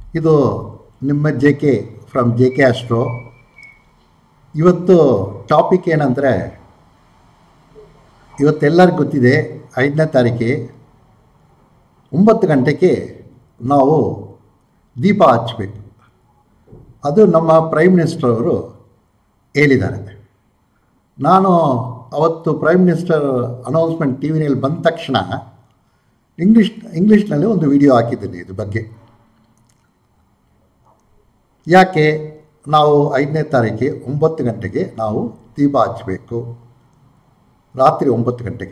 ಇದು ನಿಮ್ಮ J K from J K astro ಇವತ್ತು ಟಾಪಿಕ್ ಏನಂದರೆ ಇವತ್ತೆಲ್ಲರಿಗೂ ಗೊತ್ತಿದೆ ಐದನೇ ತಾರೀಕಿಗೆ ಒಂಬತ್ತು ಗಂಟೆಗೆ ನಾವು ದೀಪ ಹಚ್ಚಬೇಕು ಅದು ನಮ್ಮ ಪ್ರೈಮ್ ಮಿನಿಸ್ಟರ್ ಅವರು ಹೇಳಿದ್ದಾರೆ ನಾನು ಅವತ್ತು ಪ್ರೈಮ್ ಮಿನಿಸ್ಟರ್ ಅನೌನ್ಸ್ಮೆಂಟ್ ಟಿ ವಿನಲ್ಲಿ ಬಂದ ತಕ್ಷಣ ಇಂಗ್ಲೀಷ್ ಇಂಗ್ಲೀಷ್ನಲ್ಲಿ ಒಂದು ವಿಡಿಯೋ ಹಾಕಿದ್ದೀನಿ ಇದ್ರ ಬಗ್ಗೆ ಯಾಕೆ ನಾವು ಐದನೇ ತಾರೀಕಿಗೆ ಒಂಬತ್ತು ಗಂಟೆಗೆ ನಾವು ದೀಪ ಹಚ್ಚಬೇಕು ರಾತ್ರಿ ಒಂಬತ್ತು ಗಂಟೆಗೆ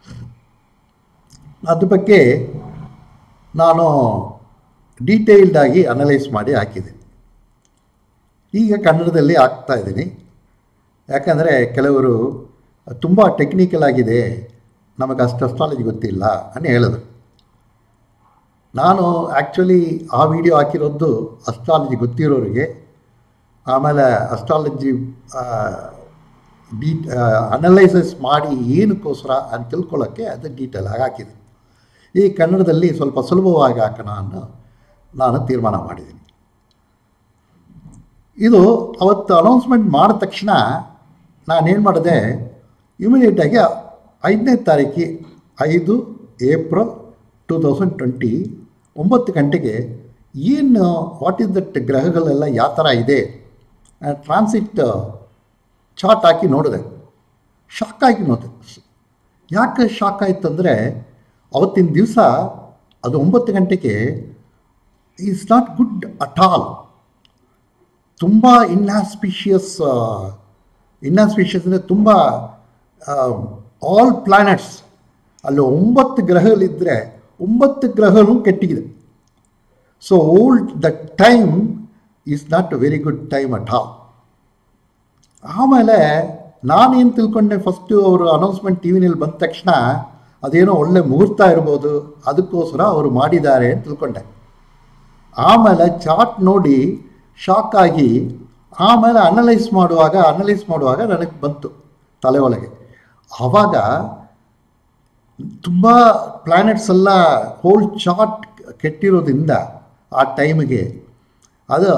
ಅದ್ರ ಬಗ್ಗೆ ನಾನು ಡೀಟೇಲ್ಡಾಗಿ ಅನಲೈಸ್ ಮಾಡಿ ಹಾಕಿದ್ದೀನಿ ಈಗ ಕನ್ನಡದಲ್ಲಿ ಹಾಕ್ತಾ ಇದ್ದೀನಿ ಯಾಕಂದರೆ ಕೆಲವರು ತುಂಬ ಟೆಕ್ನಿಕಲ್ ಆಗಿದೆ ನಮಗೆ ಅಷ್ಟು ಅಸ್ಟ್ರಾಲಜಿ ಗೊತ್ತಿಲ್ಲ ಅಂತ ಹೇಳಿದ್ರು ನಾನು ಆ್ಯಕ್ಚುಲಿ ಆ ವಿಡಿಯೋ ಹಾಕಿರೋದು ಅಸ್ಟ್ರಾಲಜಿ ಗೊತ್ತಿರೋರಿಗೆ ಆಮೇಲೆ ಅಸ್ಟ್ರಾಲಜಿ ಡೀ ಅನಲೈಸಸ್ ಮಾಡಿ ಏನಕ್ಕೋಸ್ಕರ ಅಂತ ತಿಳ್ಕೊಳ್ಳೋಕ್ಕೆ ಅದು ಡೀಟೇಲ್ ಆಗಿ ಹಾಕಿದೆ ಈ ಕನ್ನಡದಲ್ಲಿ ಸ್ವಲ್ಪ ಸುಲಭವಾಗಿ ಹಾಕೋಣ ಅನ್ನೋ ನಾನು ತೀರ್ಮಾನ ಮಾಡಿದ್ದೀನಿ ಇದು ಅವತ್ತು ಅನೌನ್ಸ್ಮೆಂಟ್ ಮಾಡಿದ ತಕ್ಷಣ ನಾನೇನು ಮಾಡಿದೆ ಇಮಿಡಿಯೇಟಾಗಿ ಐದನೇ ತಾರೀಕಿ ಐದು ಏಪ್ರಿಲ್ ಟೂ ತೌಸಂಡ್ ಟ್ವೆಂಟಿ ಒಂಬತ್ತು ಗಂಟೆಗೆ ಏನು ವಾಟ್ ಇಸ್ ದಟ್ ಗ್ರಹಗಳೆಲ್ಲ ಯಾವ ಥರ ಇದೆ ಟ್ರಾನ್ಸಿಟ್ ಚಾರ್ಟ್ ಹಾಕಿ ನೋಡಿದೆ ಶಾಕ್ ಆಗಿ ನೋಡಿದೆ ಯಾಕೆ ಶಾಕ್ ಆಯಿತು ಅಂದರೆ ಅವತ್ತಿನ ದಿವಸ ಅದು ಒಂಬತ್ತು ಗಂಟೆಗೆ is not good at all ತುಂಬ ಇನ್ಆಸ್ಪಿಷಿಯಸ್ ಇನ್ಆಸ್ಪಿಷಿಯಸ್ ಅಂದರೆ ತುಂಬ ಆಲ್ ಪ್ಲ್ಯಾನೆಟ್ಸ್ ಅಲ್ಲಿ ಒಂಬತ್ತು ಗ್ರಹಗಳಿದ್ದರೆ ಒಂಬತ್ತು ಗ್ರಹಗಳು ಕೆಟ್ಟಿಗಿದೆ so old the time is not a very good time at all ಆಮೇಲೆ ನಾನೇನು ತಿಳ್ಕೊಂಡೆ ಫಸ್ಟು ಅವರು ಅನೌನ್ಸ್ಮೆಂಟ್ ಟಿ ವಿನಲ್ಲಿ ಬಂದ ತಕ್ಷಣ ಅದೇನೋ ಒಳ್ಳೆ ಮುಹೂರ್ತ ಇರ್ಬೋದು ಅದಕ್ಕೋಸ್ಕರ ಅವರು ಮಾಡಿದ್ದಾರೆ ಅಂತ ತಿಳ್ಕೊಂಡೆ ಆಮೇಲೆ ಚಾರ್ಟ್ ನೋಡಿ ಶಾಕ್ ಆಗಿ ಆಮೇಲೆ ಅನಲೈಸ್ ಮಾಡುವಾಗ ಅನಲೈಸ್ ಮಾಡುವಾಗ ನನಗೆ ಬಂತು ತಲೆ ಒಳಗೆ ಆವಾಗ ತುಂಬ ಪ್ಲ್ಯಾನೆಟ್ಸ್ ಎಲ್ಲ ಹೋಲ್ ಚಾರ್ಟ್ ಕೆಟ್ಟಿರೋದ್ರಿಂದ ಆ ಟೈಮಿಗೆ ಅದು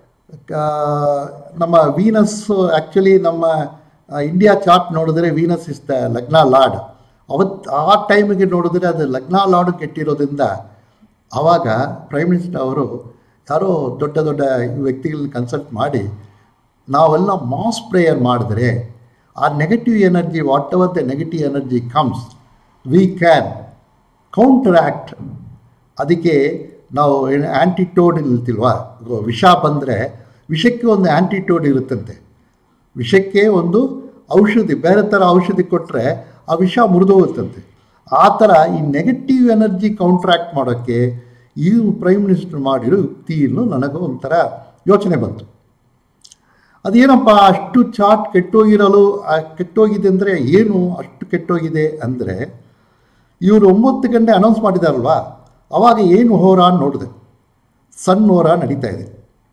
ನಮ್ಮ ವೀನಸ್ ಆ್ಯಕ್ಚುಲಿ ನಮ್ಮ ಇಂಡಿಯಾ ಚಾರ್ಟ್ ನೋಡಿದ್ರೆ Venus is the lagna lord ಅವತ್ತು ಆ ಟೈಮಿಗೆ ನೋಡಿದ್ರೆ ಅದು ಲಗ್ನ ಲಾರ್ಡ್ ಕೆಟ್ಟಿರೋದ್ರಿಂದ ಆವಾಗ ಪ್ರೈಮ್ ಮಿನಿಸ್ಟರ್ ಅವರು ಯಾರೋ ದೊಡ್ಡ ದೊಡ್ಡ ವ್ಯಕ್ತಿಗಳನ್ನ ಕನ್ಸಲ್ಟ್ ಮಾಡಿ ನಾವೆಲ್ಲ ಮಾಸ್ ಪ್ರೇಯರ್ ಮಾಡಿದ್ರೆ ಆ negative energy whatever the negative energy comes we can counteract ಅದಕ್ಕೆ ನಾವು ಏನು ಆ್ಯಂಟಿಟೋಡ್ ಇಲ್ತಿಲ್ವಾ ವಿಷ ಬಂದರೆ ವಿಷಕ್ಕೆ ಒಂದು ಆ್ಯಂಟಿಟೋಡ್ ಇರುತ್ತಂತೆ ವಿಷಕ್ಕೆ ಒಂದು ಔಷಧಿ ಬೇರೆ ಥರ ಔಷಧಿ ಕೊಟ್ಟರೆ ಆ ವಿಷ ಮುರಿದೋಗುತ್ತಂತೆ ಆ ಥರ ಈ ನೆಗೆಟಿವ್ ಎನರ್ಜಿ ಕೌಂಟ್ರಾಕ್ಟ್ ಮಾಡೋಕ್ಕೆ ಈ ಪ್ರೈಮ್ ಮಿನಿಸ್ಟರ್ ಮಾಡಿರೋ ಯುಕ್ತಿಯನ್ನು ನನಗೆ ಒಂಥರ ಯೋಚನೆ ಬಂತು ಅದೇನಪ್ಪ ಅಷ್ಟು ಚಾರ್ಟ್ ಕೆಟ್ಟೋಗಿರಲು ಕೆಟ್ಟೋಗಿದೆ ಅಂದರೆ ಏನು ಅಷ್ಟು ಕೆಟ್ಟೋಗಿದೆ ಅಂದರೆ ಇವರು ಒಂಬತ್ತು ಗಂಟೆ ಅನೌನ್ಸ್ ಮಾಡಿದಾರಲ್ವಾ ಅವಾಗ ಏನು ಹೋರ ನೋಡಿದೆ ಸಣ್ಣ ಹೋರ ನಡೀತಾ ಇದೆ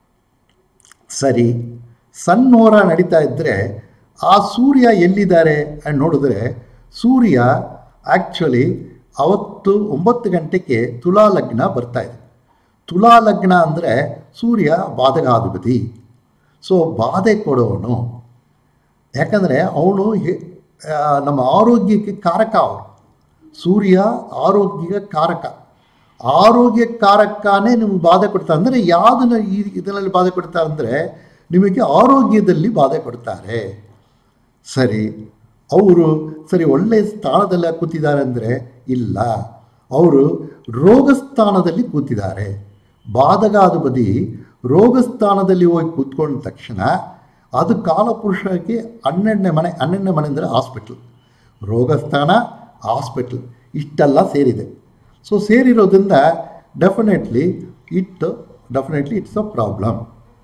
ಸರಿ ಸಣ್ಣ ಹೋರ ನಡೀತಾ ಇದ್ದರೆ ಆ ಸೂರ್ಯ ಎಲ್ಲಿದ್ದಾರೆ ಅಂತ ನೋಡಿದ್ರೆ ಸೂರ್ಯ ಆ್ಯಕ್ಚುಲಿ ಅವತ್ತು ಒಂಬತ್ತು ಗಂಟೆಗೆ ತುಲಾ ಲಗ್ನ ಬರ್ತಾ ಇದೆ ತುಲಾ ಲಗ್ನ ಅಂದರೆ ಸೂರ್ಯ ಬಾಧಗಾಧಿಪತಿ ಸೊ ಬಾಧೆ ಕೊಡೋನು ಯಾಕಂದರೆ ಅವನು ನಮ್ಮ ಆರೋಗ್ಯಕ್ಕೆ ಕಾರಕ ಅವನು ಸೂರ್ಯ ಆರೋಗ್ಯ ಕಾರಕ ಆರೋಗ್ಯ ಕಾರಕನೇ ನಿಮ್ಗೆ ಬಾಧೆ ಕೊಡ್ತಾರೆ ಅಂದರೆ ಯಾವುದನ್ನು ಈ ಇದರಲ್ಲಿ ಬಾಧೆ ಕೊಡ್ತಾರೆ ಅಂದರೆ ನಿಮಗೆ ಆರೋಗ್ಯದಲ್ಲಿ ಬಾಧೆ ಕೊಡ್ತಾರೆ ಸರಿ ಅವರು ಸರಿ ಒಳ್ಳೆಯ ಸ್ಥಾನದಲ್ಲಿ ಕೂತಿದ್ದಾರೆ ಅಂದರೆ ಇಲ್ಲ ಅವರು ರೋಗ ಸ್ಥಾನದಲ್ಲಿ ಕೂತಿದ್ದಾರೆ ಬಾಧಗಾಧಿಪತಿ ರೋಗ ಸ್ಥಾನದಲ್ಲಿ ಹೋಗಿ ಕೂತ್ಕೊಂಡ ತಕ್ಷಣ ಅದು ಕಾಲಪುರುಷಕ್ಕೆ ಹನ್ನೆರಡನೇ ಮನೆ ಹನ್ನೆರಡನೇ ಮನೆ ಅಂದರೆ ಹಾಸ್ಪಿಟ್ಲ್ ರೋಗಸ್ಥಾನ ಹಾಸ್ಪಿಟ್ಲ್ ಇಷ್ಟೆಲ್ಲ ಸೇರಿದೆ ಸೊ ಸೇರಿರೋದ್ರಿಂದ definitely it definitely it's a problem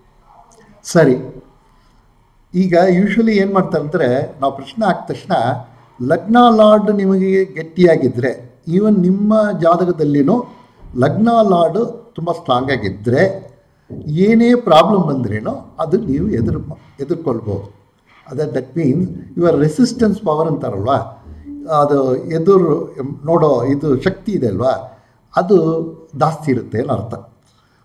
ಸರಿ ಈಗ ಯೂಶ್ವಲಿ ಏನು ಮಾಡ್ತಾರೆ ಅಂದರೆ ನಾವು ಪ್ರಶ್ನೆ ಹಾಕಿದ ತಕ್ಷಣ ಲಗ್ನ ಲಾರ್ಡ್ ನಿಮಗೆ ಗಟ್ಟಿಯಾಗಿದ್ದರೆ ಈವನ್ ನಿಮ್ಮ ಜಾತಕದಲ್ಲಿನೂ ಲಗ್ನ ಲಾರ್ಡ್ ತುಂಬ ಸ್ಟ್ರಾಂಗ್ ಆಗಿದ್ದರೆ ಏನೇ ಪ್ರಾಬ್ಲಮ್ ಬಂದ್ರೇನೋ ಅದು ನೀವು ಎದುರು ಎದುರ್ಕೊಳ್ಬೋದು ಅದೇ that means your resistance power ಅಂತಾರಲ್ವ ಅದು ಎದುರು ನೋಡೋ ಇದು ಶಕ್ತಿ ಇದೆ ಅಲ್ವಾ ಅದು ಜಾಸ್ತಿ ಇರುತ್ತೆ ಅನ್ನೋ ಅರ್ಥ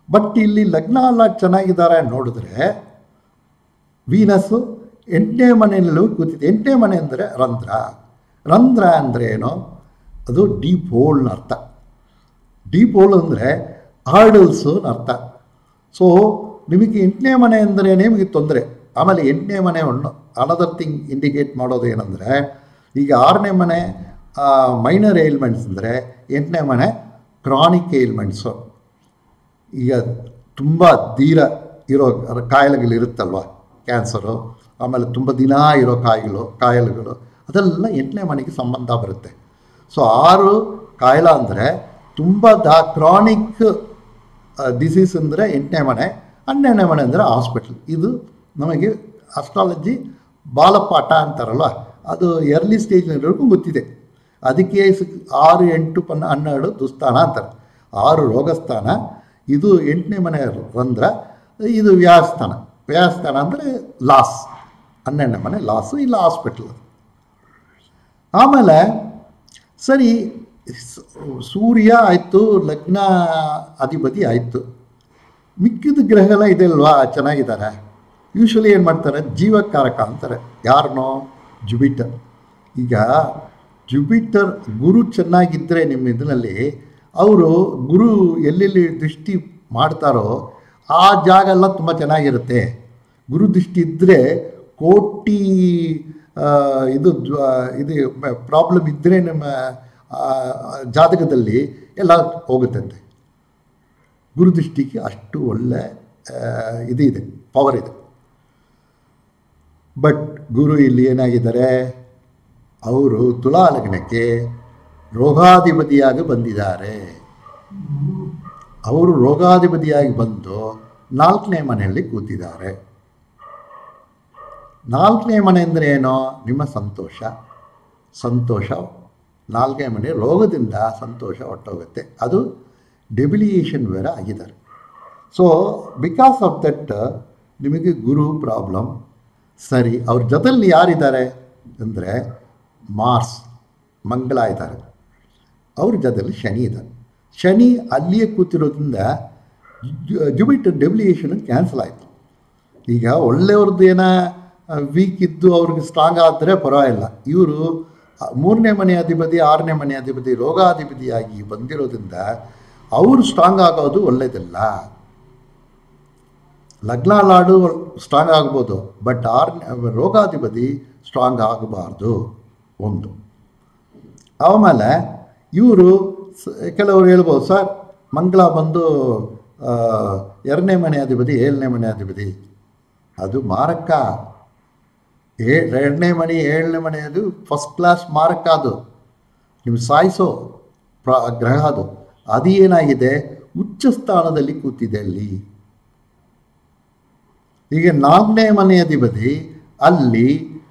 ಬಟ್ ಇಲ್ಲಿ ಲಗ್ನ ಎಲ್ಲ ಚೆನ್ನಾಗಿದ್ದಾರೆ ನೋಡಿದ್ರೆ ವೀನಸ್ಸು ಎಂಟನೇ ಮನೆಯಲ್ಲೂ ಕೂತಿದೆ ಎಂಟನೇ ಮನೆ ಅಂದರೆ ರಂಧ್ರ ರಂಧ್ರ ಅಂದರೆ ಏನು ಅದು ಡೀಪ್ ಹೋಲ್ನ ಅರ್ಥ ಡೀಪ್ ಹೋಲ್ ಅಂದರೆ ಹಾರ್ಡಲ್ಸು ಅರ್ಥ ಸೊ ನಿಮಗೆ ಎಂಟನೇ ಮನೆ ಅಂದರೆ ನಿಮಗೆ ತೊಂದರೆ ಆಮೇಲೆ ಎಂಟನೇ ಮನೆ ಒಂದು ಅನದರ್ ಥಿಂಗ್ ಇಂಡಿಕೇಟ್ ಮಾಡೋದು ಏನಂದರೆ ಈಗ ಆರನೇ ಮನೆ ಮೈನರ್ ಏಲ್ಮೆಂಟ್ಸ್ ಅಂದರೆ ಎಂಟನೇ ಮನೆ ಕ್ರಾನಿಕ್ ಏಲ್ಮೆಂಟ್ಸು ಈಗ ತುಂಬ ದೀರ ಇರೋ ಕಾಯಿಲೆಗಳಿರುತ್ತಲ್ವ ಕ್ಯಾನ್ಸರು ಆಮೇಲೆ ತುಂಬ ದಿನ ಇರೋ ಕಾಯಿಗಳು ಕಾಯಿಲೆಗಳು ಅದೆಲ್ಲ ಎಂಟನೇ ಮನೆಗೆ ಸಂಬಂಧ ಬರುತ್ತೆ ಸೊ ಆರು ಕಾಯಿಲೆ ಅಂದರೆ ತುಂಬ ದಾ ಕ್ರಾನಿಕ್ ಡಿಸೀಸ್ ಅಂದರೆ ಎಂಟನೇ ಮನೆ ಹನ್ನೆರಡನೇ ಮನೆ ಅಂದರೆ ಹಾಸ್ಪಿಟ್ಲ್ ಇದು ನಮಗೆ ಅಸ್ಟ್ರಾಲಜಿ ಬಾಲಪಾಠ ಅಂತಾರಲ್ವ ಅದು ಎರ್ಲಿ ಸ್ಟೇಜ್ನಲ್ಲಿರೋರ್ಗೂ ಗೊತ್ತಿದೆ ಅದಕ್ಕೆ ಸಿ- ಆರು ಎಂಟು ಪನ್ನ ಹನ್ನೆರಡು ದುಸ್ಥಾನ ಅಂತಾರೆ ಆರು ರೋಗಸ್ಥಾನ ಇದು ಎಂಟನೇ ಮನೆ ರಂಧ್ರ ಇದು ವ್ಯಾಸ್ಥಾನ ವ್ಯಾಸ್ಥಾನ ಅಂದರೆ ಲಾಸ್ ಹನ್ನೆರಡನೇ ಮನೆ ಲಾಸು ಇಲ್ಲ ಹಾಸ್ಪಿಟ್ಲ್ ಆಮೇಲೆ ಸರಿ ಸ್- ಸೂರ್ಯ ಆಯಿತು ಲಗ್ನ ಅಧಿಪತಿ ಆಯಿತು ಮಿಕ್ಕಿದ ಗ್ರಹಗಳ ಇದೆಲ್ವಾ ಚೆನ್ನಾಗಿದ್ದಾರೆ ಯೂಶ್ವಲಿ ಏನು ಮಾಡ್ತಾರೆ ಜೀವಕಾರಕ ಅಂತಾರೆ ಯಾರನ್ನೋ ಜುಪಿಟರ್ ಈಗ ಜುಪಿಟರ್ ಗುರು ಚೆನ್ನಾಗಿದ್ದರೆ ನಿಮ್ಮ ಇದರಲ್ಲಿ ಅವರು ಗುರು ಎಲ್ಲೆಲ್ಲಿ ದೃಷ್ಟಿ ಮಾಡ್ತಾರೋ ಆ ಜಾಗ ಎಲ್ಲ ತುಂಬ ಚೆನ್ನಾಗಿರುತ್ತೆ ಗುರು ದೃಷ್ಟಿ ಇದ್ದರೆ ಕೋಟಿ ಆ, ಇದು ಜ್ವ- ಇದು ಪ್ರಾಬ್ಲಮ್ ಇದ್ದರೆ ನಮ್ಮ ಆ, ಜಾತಕದಲ್ಲಿ ಎಲ್ಲ ಹೋಗುತ್ತಂತೆ ಗುರುದೃಷ್ಟಿಗೆ ಅಷ್ಟು ಒಳ್ಳೆ ಆ, ಇದು ಇದೆ ಪವರ್ ಇದೆ ಬಟ್ ಗುರು ಇಲ್ಲಿ ಏನಾಗಿದ್ದಾರೆ ಅವರು ತುಲಾ ಲಗ್ನಕ್ಕೆ ರೋಗಾಧಿಪತಿಯಾಗಿ ಬಂದಿದ್ದಾರೆ ಅವರು ರೋಗಾಧಿಪತಿಯಾಗಿ ಬಂದು ನಾಲ್ಕನೇ ಮನೆಯಲ್ಲಿ ಕೂತಿದ್ದಾರೆ ನಾಲ್ಕನೇ ಮನೆ ಅಂದರೆ ಏನೋ ನಿಮ್ಮ ಸಂತೋಷ ಸಂತೋಷ ನಾಲ್ಕನೇ ಮನೆ ರೋಗದಿಂದ ಸಂತೋಷ ಹೊಟ್ಟೋಗುತ್ತೆ ಅದು ಡೆಬಿಲಿಯೇಷನ್ ಬೇರೆ ಆಗಿದ್ದಾರೆ ಸೊ ಬಿಕಾಸ್ ಆಫ್ ದಟ್ ನಿಮಗೆ ಗುರು ಪ್ರಾಬ್ಲಮ್ ಸರಿ ಅವ್ರ ಜೊತೆಯಲ್ಲಿ ಯಾರಿದ್ದಾರೆ ಅಂದರೆ ಮಾರ್ಸ್ ಮಂಗಳ ಇದ್ದಾರೆ ಅವ್ರ ಜೊತೆಯಲ್ಲಿ ಶನಿ ಇದ್ದಾರೆ ಶನಿ ಅಲ್ಲಿಯೇ ಕೂತಿರೋದ್ರಿಂದ ಜುಬಿಟರ್ ಡೆಬಿಲಿಯೇಷನ್ ಕ್ಯಾನ್ಸಲ್ ಆಯಿತು ಈಗ ಒಳ್ಳೆಯವ್ರದ್ದು ಏನೋ ವೀಕ್ ಇದ್ದು ಅವ್ರಿಗೆ ಸ್ಟ್ರಾಂಗ್ ಆದರೆ ಪರವಾಗಿಲ್ಲ ಇವರು ಮೂರನೇ ಮನೆ ಅಧಿಪತಿ ಆರನೇ ಮನೆ ಅಧಿಪತಿ ರೋಗಾಧಿಪತಿಯಾಗಿ ಬಂದಿರೋದ್ರಿಂದ ಅವರು ಸ್ಟ್ರಾಂಗ್ ಆಗೋದು ಒಳ್ಳೆಯದಲ್ಲ ಲಗ್ನ ಲಾಡು ಸ್ಟ್ರಾಂಗ್ ಆಗ್ಬೋದು ಬಟ್ ಆರನೇ ರೋಗಾಧಿಪತಿ ಸ್ಟ್ರಾಂಗ್ ಆಗಬಾರ್ದು ಒಂದು ಆಮೇಲೆ ಇವರು ಕೆಲವರು ಹೇಳ್ಬೋದು ಸರ್ ಮಂಗಳ ಬಂದು ಆ, ಎರಡನೇ ಮನೆ ಅಧಿಪತಿ ಏಳನೇ ಮನೆ ಅಧಿಪತಿ ಅದು ಮಾರಕ ಏ ಎರಡನೇ ಮನೆ ಏಳನೇ ಮನೆ ಅದು ಫಸ್ಟ್ ಕ್ಲಾಸ್ ಮಾರಕ ಅದು ನೀವು ಸಾಯಿಸೋ ಪ್ರ ಗ್ರಹ ಅದು ಅದು ಏನಾಗಿದೆ ಉಚ್ಚ ಸ್ಥಾನದಲ್ಲಿ ಕೂತಿದೆ ಅಲ್ಲಿ ಈಗ ನಾಲ್ಕನೇ ಮನೆ ಅಧಿಪತಿ ಅಲ್ಲಿ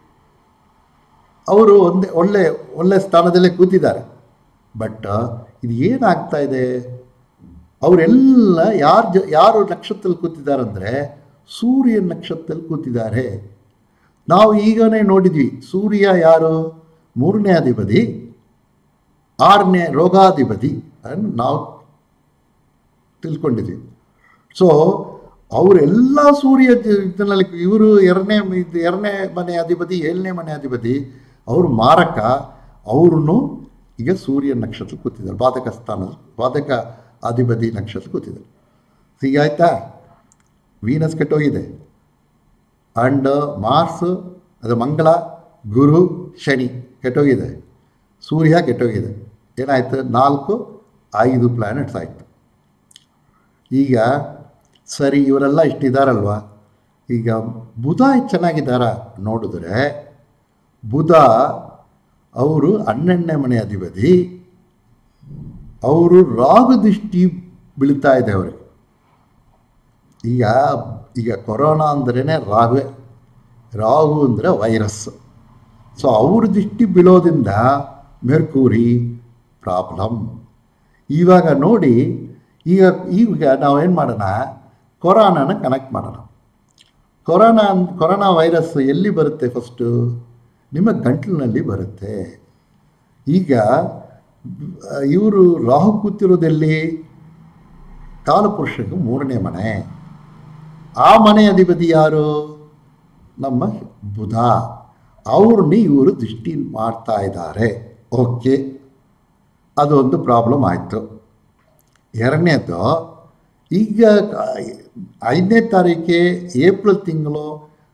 ಅವರು ಒಂದೇ ಒಳ್ಳೆ ಒಳ್ಳೆ ಸ್ಥಾನದಲ್ಲೇ ಕೂತಿದ್ದಾರೆ ಬಟ್ ಇದು ಏನಾಗ್ತಾ ಇದೆ ಅವರೆಲ್ಲ ಯಾರು ಜ ಯಾರು ನಕ್ಷತ್ರದಲ್ಲಿ ಕೂತಿದ್ದಾರೆ ಅಂದರೆ ಸೂರ್ಯ ನಕ್ಷತ್ರದಲ್ಲಿ ಕೂತಿದ್ದಾರೆ ನಾವು ಈಗನೇ ನೋಡಿದ್ವಿ ಸೂರ್ಯ ಯಾರು ಮೂರನೇ ಅಧಿಪತಿ ಆರನೇ ರೋಗಾಧಿಪತಿ ಅನ್ನು ನಾವು ತಿಳ್ಕೊಂಡಿದ್ವಿ ಸೊ ಅವರೆಲ್ಲ ಸೂರ್ಯ ಜ- ಇದರಲ್ಲಿ ಇವರು ಎರಡನೇ ಇದು ಎರಡನೇ ಮನೆ ಅಧಿಪತಿ ಏಳನೇ ಮನೆ ಅಧಿಪತಿ ಅವರು ಮಾರಕ ಅವ್ರೂ ಈಗ ಸೂರ್ಯ ನಕ್ಷತ್ರ ಕೂತಿದ್ದಾರೆ ಬಾಧಕ ಸ್ಥಾನ ಬಾಧಕ ಅಧಿಪತಿ ನಕ್ಷತ್ರ ಕೂತಿದ್ದಾರೆ ಹೀಗಾಯ್ತಾ ವೀನಸ್ ಕೆಟ್ಟೋಗಿದೆ ಆ್ಯಂಡ್ ಮಾರ್ಸ್ ಅದು ಮಂಗಳ ಗುರು ಶನಿ ಕೆಟ್ಟೋಗಿದೆ ಸೂರ್ಯ ಕೆಟ್ಟೋಗಿದೆ ಏನಾಯಿತು ನಾಲ್ಕು ಐದು ಪ್ಲ್ಯಾನೆಟ್ಸ್ ಆಯಿತು ಈಗ ಸರಿ ಇವರೆಲ್ಲ ಇಷ್ಟಿದ್ದಾರಲ್ವ ಈಗ ಬುಧ ಚೆನ್ನಾಗಿದ್ದಾರ ನೋಡಿದ್ರೆ ಬುಧ ಅವರು ಹನ್ನೆರಡನೇ ಮನೆ ಅಧಿಪತಿ ಅವರು ರಾಗು ದೃಷ್ಟಿ ಬೀಳ್ತಾ ಇದೆ ಅವರಿಗೆ ಈಗ ಈಗ ಕೊರೋನಾ ಅಂದ್ರೇ ರಾಗುವೆ ರಾಗು ಅಂದರೆ ವೈರಸ್ ಸೊ ಅವ್ರ ದೃಷ್ಟಿ ಬೀಳೋದ್ರಿಂದ ಮೆರ್ಕೂರಿ ಪ್ರಾಬ್ಲಮ್ ಇವಾಗ ನೋಡಿ ಈಗ ಈಗ ನಾವೇನು ಮಾಡೋಣ ಕೊರೋನಾನ ಕನೆಕ್ಟ್ ಮಾಡೋಣ ಕೊರೋನಾ ಅನ್- ಕೊರೋನಾ ವೈರಸ್ ಎಲ್ಲಿ ಬರುತ್ತೆ ಫಸ್ಟು ನಿಮ್ಮ ಗಂಟಲಿನಲ್ಲಿ ಬರುತ್ತೆ ಈಗ ಇವರು ರಾಹು ಕೂತಿರೋದೆಲ್ಲಿ ಕಾಲಪುರುಷನಿಗೆ ಮೂರನೇ ಮನೆ ಆ ಮನೆ ಅಧಿಪತಿ ಯಾರು ನಮ್ಮ ಬುಧ ಅವ್ರನ್ನ ಇವರು ದೃಷ್ಟಿ ಮಾಡ್ತಾ ಇದ್ದಾರೆ ಓಕೆ ಅದೊಂದು ಪ್ರಾಬ್ಲಮ್ ಆಯಿತು ಎರಡನೇದು ಈಗ ಐದನೇ ತಾರೀಕೆ ಏಪ್ರಿಲ್ ತಿಂಗಳು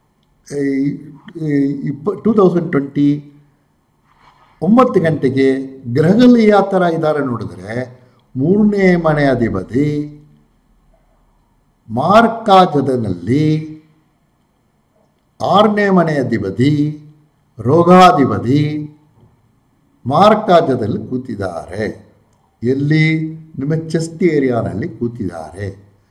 ಇಪ್ಪ ಟೂ ತೌಸಂಡ್ ಟ್ವೆಂಟಿ ಒಂಬತ್ತು ಗಂಟೆಗೆ ಗ್ರಹಗಳು ಯಾವ ಥರ ಇದ್ದಾರೆ ನೋಡಿದ್ರೆ ಮೂರನೇ ಮನೆ ಅಧಿಪತಿ ಮಾರ್ಕಾಜದಲ್ಲಿ ಆರನೇ ಮನೆ ಅಧಿಪತಿ ರೋಗಾಧಿಪತಿ ಮಾರ್ಕಾಜದಲ್ಲಿ ಕೂತಿದ್ದಾರೆ ಎಲ್ಲಿ ನಿಮ್ಮ ಚೆಸ್ಟ್ ಏರಿಯಾನಲ್ಲಿ ಕೂತಿದ್ದಾರೆ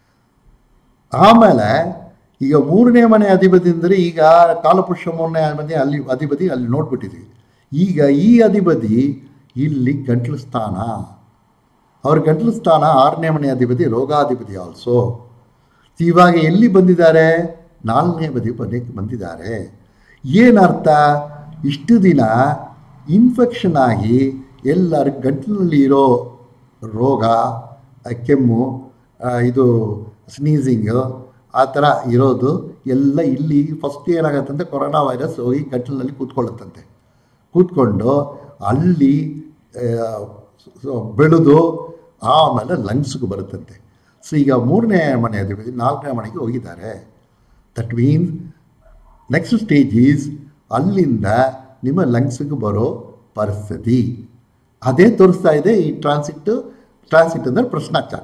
ಆಮೇಲೆ ಈಗ ಮೂರನೇ ಮನೆ ಅಧಿಪತಿ ಅಂದರೆ ಈಗ ಕಾಲಪುರುಷ ಮೂರನೇ ಮನೆ ಅಲ್ಲಿ ಅಧಿಪತಿ ಅಲ್ಲಿ ನೋಡ್ಬಿಟ್ಟಿದ್ವಿ ಈಗ ಈ ಅಧಿಪತಿ ಇಲ್ಲಿ ಗಂಟ್ಲು ಸ್ಥಾನ ಅವ್ರ ಗಂಟ್ಲು ಸ್ಥಾನ ಆರನೇ ಮನೆ ಅಧಿಪತಿ ರೋಗಾಧಿಪತಿ ಆಲ್ಸೋ ಇವಾಗ ಎಲ್ಲಿ ಬಂದಿದ್ದಾರೆ ನಾಲ್ಕನೇ ಬದಿ ಮನೆಗೆ ಬಂದಿದ್ದಾರೆ ಏನರ್ಥ ಇಷ್ಟು ದಿನ ಇನ್ಫೆಕ್ಷನ್ ಆಗಿ ಎಲ್ಲರ ಗಂಟಲಿನಲ್ಲಿ ಇರೋ ರೋಗ ಆ, ಕೆಮ್ಮು ಆ, ಇದು ಸ್ನೀಸಿಂಗು ಆ ಥರ ಇರೋದು ಎಲ್ಲ ಇಲ್ಲಿ ಫಸ್ಟ್ ಏನಾಗತ್ತಂತೆ ಕೊರೋನಾ ವೈರಸ್ ಹೋಗಿ ಗಂಟಲಿನಲ್ಲಿ ಕೂತ್ಕೊಳ್ಳುತ್ತಂತೆ ಕೂತ್ಕೊಂಡು ಅಲ್ಲಿ ಆ, ಸೊ- ಬೆಳೆದು ಆಮೇಲೆ ಲಂಗ್ಸ್ಗೆ ಬರುತ್ತಂತೆ ಸೊ ಈಗ ಮೂರನೇ ಮನೆ ಅಧಿಪತಿ ನಾಲ್ಕನೇ ಮನೆಗೆ ಹೋಗಿದ್ದಾರೆ that means next stage is ಅಲ್ಲಿಂದ ನಿಮ್ಮ ಲಂಗ್ಸ್ಗೆ ಬರೋ ಪರಿಸ್ಥಿತಿ ಅದೇ ತೋರಿಸ್ತಾ ಇದೆ ಈ ಟ್ರಾನ್ಸಿಟ್ ಟ್ರಾನ್ಸಿಟ್ ಅಂದರೆ ಪ್ರಶ್ನಾಚಾರ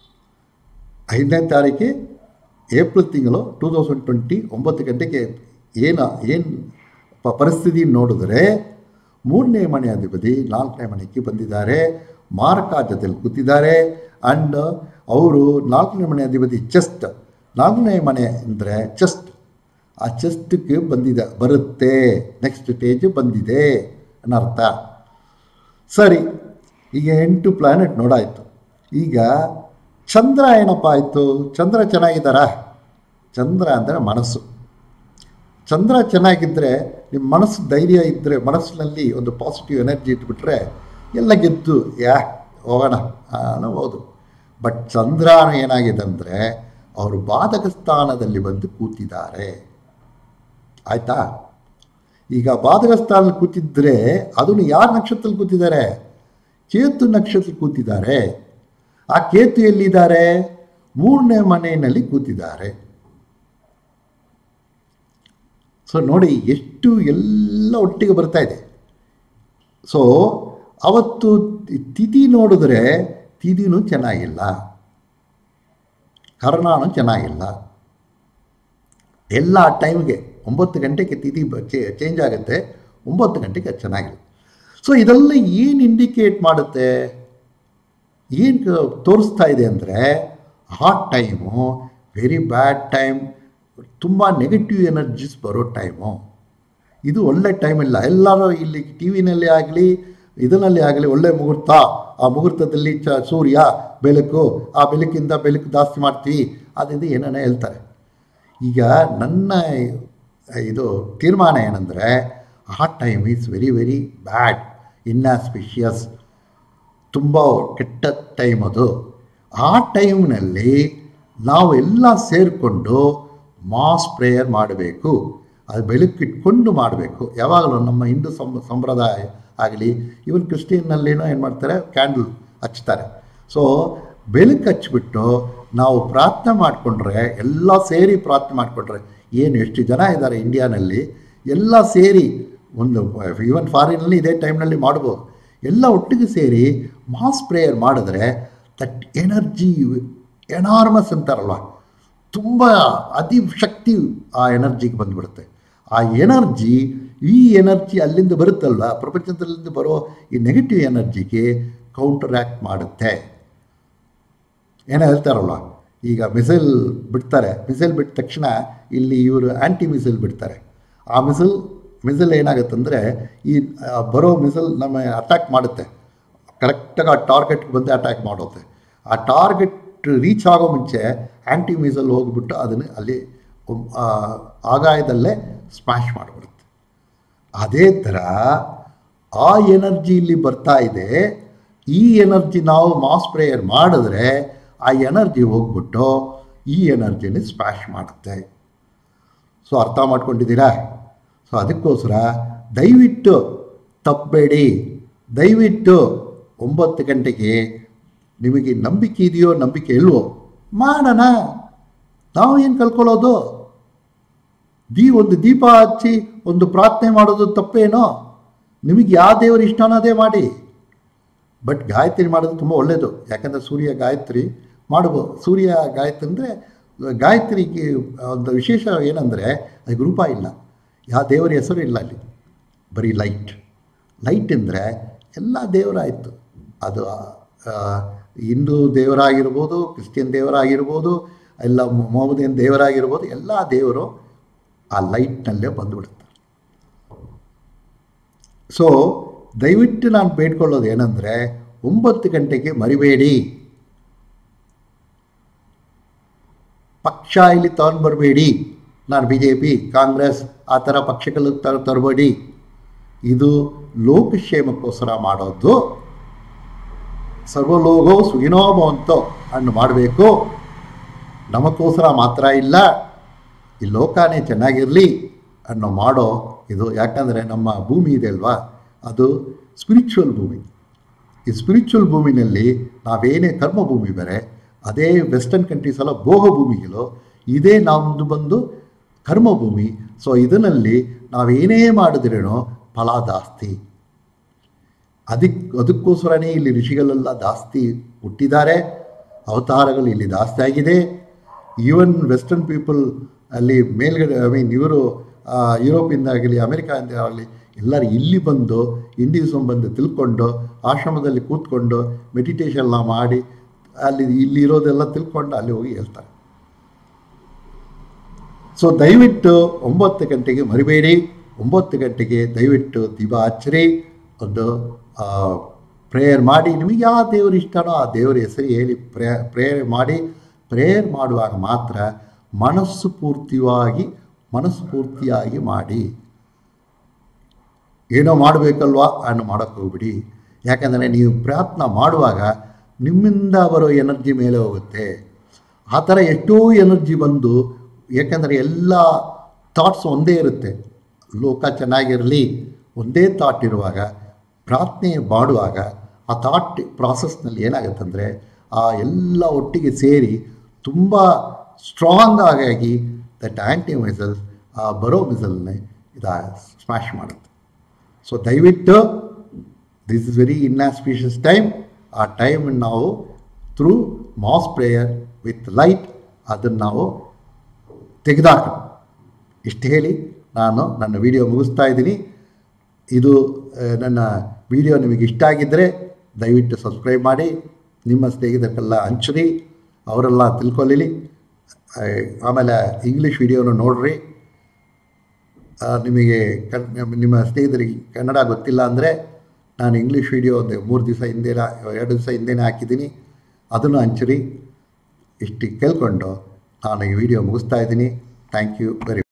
ಐದನೇ ತಾರೀಕು ಏಪ್ರಿಲ್ ತಿಂಗಳು ಟೂ ತೌಸಂಡ್ ಟ್ವೆಂಟಿ ಒಂಬತ್ತು ಗಂಟೆಗೆ ಏನು ಏನು ಪ ಪರಿಸ್ಥಿತಿ ನೋಡಿದ್ರೆ ಮೂರನೇ ಮನೆ ಅಧಿಪತಿ ನಾಲ್ಕನೇ ಮನೆಗೆ ಬಂದಿದ್ದಾರೆ ಮಾರಕಾಜದಲ್ಲಿ ಕೂತಿದ್ದಾರೆ ಆ್ಯಂಡ್ ಅವರು ನಾಲ್ಕನೇ ಮನೆ ಅಧಿಪತಿ ಚೆಸ್ಟ್ ನಾಲ್ಕನೇ ಮನೆ ಅಂದರೆ ಚೆಸ್ಟ್ ಆ ಚೆಸ್ಟ್ಗೆ ಬಂದಿದೆ ಬರುತ್ತೆ ನೆಕ್ಸ್ಟ್ ಸ್ಟೇಜ್ ಬಂದಿದೆ ಅನ್ನರ್ಥ ಸರಿ ಈಗ ಎಂಟು ಪ್ಲಾನೆಟ್ ನೋಡಾಯಿತು ಈಗ ಚಂದ್ರ ಏನಪ್ಪ ಆಯಿತು ಚಂದ್ರ ಚೆನ್ನಾಗಿದ್ದಾರಾ ಚಂದ್ರ ಅಂದರೆ ಮನಸ್ಸು ಚಂದ್ರ ಚೆನ್ನಾಗಿದ್ದರೆ ನಿಮ್ಮ ಮನಸ್ಸು ಧೈರ್ಯ ಇದ್ದರೆ ಮನಸ್ಸಿನಲ್ಲಿ ಒಂದು ಪಾಸಿಟಿವ್ ಎನರ್ಜಿ ಇಟ್ಬಿಟ್ರೆ ಎಲ್ಲ ಗೆದ್ದು ಯಾ ಹೋಗೋಣ ಅನ್ನೋದು ಬಟ್ ಚಂದ್ರ ಏನಾಗಿದೆ ಅಂದರೆ ಅವರು ಬಾಧಕ ಸ್ಥಾನದಲ್ಲಿ ಬಂದು ಕೂತಿದ್ದಾರೆ ಆಯಿತಾ ಈಗ ಬಾಧಕ ಸ್ಥಾನದಲ್ಲಿ ಕೂತಿದ್ರೆ ಅದನ್ನು ಯಾರ ನಕ್ಷತ್ರದಲ್ಲಿ ಕೂತಿದ್ದಾರೆ ಕೇತು ನಕ್ಷತ್ರದಲ್ಲಿ ಕೂತಿದ್ದಾರೆ ಆ ಕೇತು ಎಲ್ಲಿದ್ದಾರೆ ಮೂರನೇ ಮನೆಯಲ್ಲಿ ಕೂತಿದ್ದಾರೆ ಸೊ ನೋಡಿ ಎಷ್ಟು ಎಲ್ಲ ಒಟ್ಟಿಗೆ ಬರ್ತಾ ಇದೆ ಸೊ ಅವತ್ತು ತಿಥಿ ನೋಡಿದ್ರೆ ತಿಥಿನೂ ಚೆನ್ನಾಗಿಲ್ಲ ಕರ್ಣಾನು ಚೆನ್ನಾಗಿಲ್ಲ ಎಲ್ಲ ಟೈಮ್ಗೆ ಒಂಬತ್ತು ಗಂಟೆಗೆ ತಿಥಿ ಚೇಂಜ್ ಆಗುತ್ತೆ ಒಂಬತ್ತು ಗಂಟೆಗೆ ಅದು ಚೆನ್ನಾಗಿಲ್ಲ ಸೊ ಇದೆಲ್ಲ ಏನು ಇಂಡಿಕೇಟ್ ಮಾಡುತ್ತೆ ಏನು ತೋರಿಸ್ತಾ ಇದೆ ಅಂದರೆ ಆ ಟೈಮು ವೆರಿ ಬ್ಯಾಡ್ ಟೈಮ್ ತುಂಬ ನೆಗೆಟಿವ್ ಎನರ್ಜೀಸ್ ಬರೋ ಟೈಮು ಇದು ಒಳ್ಳೆ ಟೈಮ್ ಇಲ್ಲ ಎಲ್ಲರೂ ಇಲ್ಲಿ ಟಿ ವಿನಲ್ಲಿ ಆಗಲಿ ಇದರಲ್ಲಿ ಆಗಲಿ ಒಳ್ಳೆ ಮುಹೂರ್ತ ಆ ಮುಹೂರ್ತದಲ್ಲಿ ಚ ಸೂರ್ಯ ಬೆಳಕು ಆ ಬೆಳಕಿಂದ ಬೆಳಕು ಜಾಸ್ತಿ ಮಾಡ್ತೀವಿ ಅದಿದು ಏನೇನೋ ಹೇಳ್ತಾರೆ ಈಗ ನನ್ನ ಇದು ತೀರ್ಮಾನ ಏನಂದರೆ ಆ time is very very bad inauspicious ತುಂಬ ಕೆಟ್ಟ ಟೈಮ್ ಅದು ಆ ಟೈಮ್ನಲ್ಲಿ ನಾವು ಎಲ್ಲ ಸೇರಿಕೊಂಡು ಮಾಸ್ ಪ್ರೇಯರ್ ಮಾಡಬೇಕು ಅದು ಬೆಳಕಿಟ್ಕೊಂಡು ಮಾಡಬೇಕು ಯಾವಾಗಲೂ ನಮ್ಮ ಹಿಂದೂ ಸಂ ಸಂಪ್ರದಾಯ ಆಗಲಿ ಇವನ್ ಕ್ರಿಶ್ಚಿಯನ್ನಲ್ಲಿನೂ ಏನು ಮಾಡ್ತಾರೆ ಕ್ಯಾಂಡಲ್ ಹಚ್ತಾರೆ ಸೊ ಬೆಳಕು ಹಚ್ಬಿಟ್ಟು ನಾವು ಪ್ರಾರ್ಥನೆ ಮಾಡಿಕೊಂಡ್ರೆ ಎಲ್ಲ ಸೇರಿ ಪ್ರಾರ್ಥನೆ ಮಾಡಿಕೊಂಡ್ರೆ ಏನು ಎಷ್ಟು ಜನ ಇದ್ದಾರೆ ಇಂಡಿಯಾನಲ್ಲಿ ಎಲ್ಲ ಸೇರಿ ಒಂದು ಈವನ್ ಫಾರಿನಲ್ಲಿ ಇದೇ ಟೈಮ್ನಲ್ಲಿ ಮಾಡ್ಬೋದು ಎಲ್ಲ ಒಟ್ಟಿಗೆ ಸೇರಿ ಮಾಸ್ ಪ್ರೇಯರ್ ಮಾಡಿದ್ರೆ ದಟ್ ಎನರ್ಜಿ ಎನಾರ್ಮಸ್ ಅಂತಾರಲ್ವ ತುಂಬ ಅತಿ ಶಕ್ತಿ ಆ ಎನರ್ಜಿಗೆ ಬಂದುಬಿಡುತ್ತೆ ಆ ಎನರ್ಜಿ ಈ ಎನರ್ಜಿ ಅಲ್ಲಿಂದ ಬರುತ್ತಲ್ವ ಪ್ರಪಂಚದಲ್ಲಿಂದ ಬರೋ ಈ ನೆಗೆಟಿವ್ ಎನರ್ಜಿಗೆ ಕೌಂಟರ್ ಆ್ಯಕ್ಟ್ ಮಾಡುತ್ತೆ ಏನೋ ಹೇಳ್ತಾರಲ್ವ ಈಗ ಮಿಸೈಲ್ ಬಿಡ್ತಾರೆ ಮಿಸೈಲ್ ಬಿಟ್ಟ ತಕ್ಷಣ ಇಲ್ಲಿ ಇವರು ಆ್ಯಂಟಿ ಮಿಸೈಲ್ ಬಿಡ್ತಾರೆ ಆ ಮಿಸೈಲ್ ಮಿಸೈಲ್ ಏನಾಗುತ್ತಂದರೆ ಈ ಆ, ಬರೋ ಮಿಸೈಲ್ ನಮ್ಮ ಅಟ್ಯಾಕ್ ಮಾಡುತ್ತೆ ಕರೆಕ್ಟಾಗಿ ಆ ಟಾರ್ಗೆಟ್ಗೆ ಬಂದು ಅಟ್ಯಾಕ್ ಮಾಡುತ್ತೆ ಆ ಟಾರ್ಗೆಟ್ ರೀಚ್ ಆಗೋ ಮುಂಚೆ ಆ್ಯಂಟಿ ಮಿಸೈಲ್ ಹೋಗ್ಬಿಟ್ಟು ಅದನ್ನು ಅಲ್ಲಿ ಆ, ಆಗಾಯದಲ್ಲೇ ಸ್ಮ್ಯಾಶ್ ಮಾಡಿಬಿಡುತ್ತೆ ಅದೇ ಥರ ಆ ಎನರ್ಜಿ ಇಲ್ಲಿ ಬರ್ತಾ ಇದೆ ಈ ಎನರ್ಜಿ ನಾವು ಮಾಸ್ ಪ್ರೇಯರ್ ಮಾಡಿದ್ರೆ ಆ ಎನರ್ಜಿ ಹೋಗ್ಬಿಟ್ಟು ಈ ಎನರ್ಜಿನ ಸ್ಪ್ಯಾಶ್ ಮಾಡುತ್ತೆ ಸೊ ಅರ್ಥ ಮಾಡ್ಕೊಂಡಿದ್ದೀರಾ ಸೊ ಅದಕ್ಕೋಸ್ಕರ ದಯವಿಟ್ಟು ತಪ್ಪಬೇಡಿ ದಯವಿಟ್ಟು ಒಂಬತ್ತು ಗಂಟೆಗೆ ನಿಮಗೆ ನಂಬಿಕೆ ಇದೆಯೋ ನಂಬಿಕೆ ಇಲ್ವೋ ಮಾಡೋಣ ನಾವು ಏನು ಕಲ್ಕೊಳ್ಳೋದು ದೀ ಒಂದು ದೀಪ ಹಚ್ಚಿ ಒಂದು ಪ್ರಾರ್ಥನೆ ಮಾಡೋದು ತಪ್ಪೇನೋ ನಿಮಗೆ ಯಾವ ದೇವರು ಇಷ್ಟನೋ ಅದೇ ಮಾಡಿ ಬಟ್ ಗಾಯತ್ರಿ ಮಾಡೋದು ತುಂಬ ಒಳ್ಳೆಯದು ಯಾಕಂದರೆ ಸೂರ್ಯ ಗಾಯತ್ರಿ ಮಾಡ್ಬೋದು ಸೂರ್ಯ ಗಾಯತ್ರಿ ಅಂದರೆ ಗಾಯತ್ರಿಗೆ ಒಂದು ವಿಶೇಷ ಏನಂದರೆ ಅದಕ್ಕೆ ರೂಪ ಇಲ್ಲ ಯಾವ ದೇವರ ಹೆಸರು ಇಲ್ಲ ಅಲ್ಲಿ ಬರೀ ಲೈಟ್ ಲೈಟ್ ಅಂದರೆ ಎಲ್ಲ ದೇವರಾಯಿತು ಅದು ಆ, ಹಿಂದೂ ದೇವರಾಗಿರ್ಬೋದು ಕ್ರಿಶ್ಚಿಯನ್ ದೇವರಾಗಿರ್ಬೋದು ಎಲ್ಲ ಮೊಹಮ್ಮದಿಯನ್ ದೇವರಾಗಿರ್ಬೋದು ಎಲ್ಲ ದೇವರು ಆ ಲೈಟ್ನಲ್ಲೇ ಬಂದುಬಿಡುತ್ತೆ ಸೊ ದಯವಿಟ್ಟು ನಾನು ಬೇಡ್ಕೊಳ್ಳೋದು ಏನಂದರೆ ಒಂಬತ್ತು ಗಂಟೆಗೆ ಮರಿಬೇಡಿ ಪಕ್ಷ ಇಲ್ಲಿ ತಗೊಂಡು ಬರಬೇಡಿ ನಾನು ಬಿ ಜೆ ಪಿ ಕಾಂಗ್ರೆಸ್ ಆ ಥರ ಪಕ್ಷಗಳು ತರ ತರಬೇಡಿ ಇದು ಲೋಕಕ್ಷೇಮಕ್ಕೋಸ್ಕರ ಮಾಡೋದು ಸರ್ವಲೋಗೋ ಸುಗಿನೋ ಭವಂತೋ ಅನ್ನು ಮಾಡಬೇಕು ನಮಗೋಸ್ಕರ ಮಾತ್ರ ಇಲ್ಲ ಈ ಲೋಕನೇ ಚೆನ್ನಾಗಿರಲಿ ಅನ್ನೋ ಮಾಡೋ ಇದು ಯಾಕಂದರೆ ನಮ್ಮ ಭೂಮಿ ಇದೆ ಅಲ್ವಾ ಅದು ಸ್ಪಿರಿಚುವಲ್ ಭೂಮಿ ಈ ಸ್ಪಿರಿಚುವಲ್ ಭೂಮಿನಲ್ಲಿ ನಾವೇನೇ ಕರ್ಮ ಭೂಮಿ ಬೇರೆ ಅದೇ ವೆಸ್ಟರ್ನ್ ಕಂಟ್ರೀಸ್ ಎಲ್ಲ ಭೋಗ ಭೂಮಿಗಳು ಇದೇ ನಮ್ಮದು ಬಂದು ಕರ್ಮ ಭೂಮಿ ಸೊ ಇದರಲ್ಲಿ ನಾವೇನೇ ಮಾಡಿದ್ರೇನೋ ಫಲ ಜಾಸ್ತಿ ಅದಕ್ಕೆ ಅದಕ್ಕೋಸ್ಕರನೇ ಇಲ್ಲಿ ಋಷಿಗಳೆಲ್ಲ ಜಾಸ್ತಿ ಹುಟ್ಟಿದ್ದಾರೆ ಅವತಾರಗಳು ಇಲ್ಲಿ ಜಾಸ್ತಿ ಆಗಿದೆ ಈವನ್ ವೆಸ್ಟರ್ನ್ ಪೀಪಲ್ ಅಲ್ಲಿ ಮೇಲ್ಗಡೆ ಐ ಮೀನ್ ಇವರು ಯುರೋಪಿಂದ ಆಗಲಿ ಅಮೆರಿಕಾದಿಂದ ಆಗಲಿ ಎಲ್ಲರೂ ಇಲ್ಲಿ ಬಂದು ಹಿಂದೂಯಿಸಮ್ ಬಂದು ತಿಳ್ಕೊಂಡು ಆಶ್ರಮದಲ್ಲಿ ಕೂತ್ಕೊಂಡು ಮೆಡಿಟೇಷನ್ ಎಲ್ಲ ಮಾಡಿ ಅಲ್ಲಿ ಇಲ್ಲಿ ಇರೋದೆಲ್ಲ ತಿಳ್ಕೊಂಡು ಅಲ್ಲಿ ಹೋಗಿ ಹೇಳ್ತಾರೆ ಸೊ ದಯವಿಟ್ಟು ಒಂಬತ್ತು ಗಂಟೆಗೆ ಮರಿಬೇಡಿ ಒಂಬತ್ತು ಗಂಟೆಗೆ ದಯವಿಟ್ಟು ದೀಪ ಹಚ್ಚಿರಿ ಒಂದು ಪ್ರೇಯರ್ ಮಾಡಿ ನಿಮಗೆ ಯಾವ ದೇವರು ಇಷ್ಟನೋ ಆ ದೇವರ ಹೆಸರು ಹೇಳಿ ಪ್ರೇ ಪ್ರೇಯರ್ ಮಾಡಿ ಪ್ರೇಯರ್ ಮಾಡುವಾಗ ಮಾತ್ರ ಮನಸ್ಸು ಪೂರ್ತಿಯಾಗಿ ಮನಸ್ಸು ಪೂರ್ತಿಯಾಗಿ ಮಾಡಿ ಏನೋ ಮಾಡಬೇಕಲ್ವಾ ಅನ್ನು ಮಾಡೋಕ್ಕೆ ಹೋಗ್ಬಿಡಿ ಯಾಕಂದರೆ ನೀವು ಪ್ರಯತ್ನ ಮಾಡುವಾಗ ನಿಮ್ಮಿಂದ ಬರೋ ಎನರ್ಜಿ ಮೇಲೆ ಹೋಗುತ್ತೆ ಆ ಥರ ಎಷ್ಟೋ ಎನರ್ಜಿ ಬಂದು ಯಾಕಂದರೆ ಎಲ್ಲ ಥಾಟ್ಸ್ ಒಂದೇ ಇರುತ್ತೆ ಲೋಕ ಚೆನ್ನಾಗಿರಲಿ ಒಂದೇ ಥಾಟ್ ಇರುವಾಗ ಪ್ರಾರ್ಥನೆ ಮಾಡುವಾಗ ಆ ಥಾಟ್ ಪ್ರಾಸೆಸ್ನಲ್ಲಿ ಏನಾಗುತ್ತಂದರೆ ಆ ಎಲ್ಲ ಒಟ್ಟಿಗೆ ಸೇರಿ ತುಂಬ ಸ್ಟ್ರಾಂಗ್ ಆಗಿ ದಟ್ ಆ್ಯಂಟಿ ಮಿಸಲ್ಸ್ ಆ ಬರೋ ಮಿಸಲ್ನೇ ಇದು ಸ್ಮ್ಯಾಶ್ ಮಾಡುತ್ತೆ ಸೊ ದಯವಿಟ್ಟು this is very inauspicious time ಆ ಟೈಮ್ ನಾವು through mass prayer with light ಅದನ್ನು ನಾವು ತೆಗೆದಾಕ ಇಷ್ಟು ಹೇಳಿ ನಾನು ನನ್ನ ವಿಡಿಯೋ ಮುಗಿಸ್ತಾ ಇದ್ದೀನಿ ಇದು ಆ, ನನ್ನ ವಿಡಿಯೋ ನಿಮಗೆ ಇಷ್ಟ ಆಗಿದ್ದರೆ ದಯವಿಟ್ಟು ಸಬ್ಸ್ಕ್ರೈಬ್ ಮಾಡಿ ನಿಮ್ಮ ಸ್ನೇಹಿತರಿಗೆಲ್ಲ ಹಂಚ್ರಿ ಅವರೆಲ್ಲ ತಿಳ್ಕೊಳ್ಳಿ ಆ, ಆಮೇಲೆ ಇಂಗ್ಲೀಷ್ ವಿಡಿಯೋನು ನೋಡ್ರಿ ಆ, ನಿಮಗೆ ಕನ್ ನಿಮ್ಮ ಸ್ನೇಹಿತರಿಗೆ ಕನ್ನಡ ಗೊತ್ತಿಲ್ಲ ಅಂದರೆ ನಾನು ಇಂಗ್ಲೀಷ್ ವಿಡಿಯೋ ಒಂದು ಮೂರು ದಿವಸ ಹಿಂದೆ ಎರಡು ದಿವಸ ಹಿಂದೆನೇ ಹಾಕಿದ್ದೀನಿ ಅದನ್ನು ಹಂಚಿರಿ ಇಷ್ಟು ಕೇಳ್ಕೊಂಡು ನಾನು ಈ ವಿಡಿಯೋ ಮುಗಿಸ್ತಾ ಇದ್ದೀನಿ ಥ್ಯಾಂಕ್ ಯು ವೆರಿ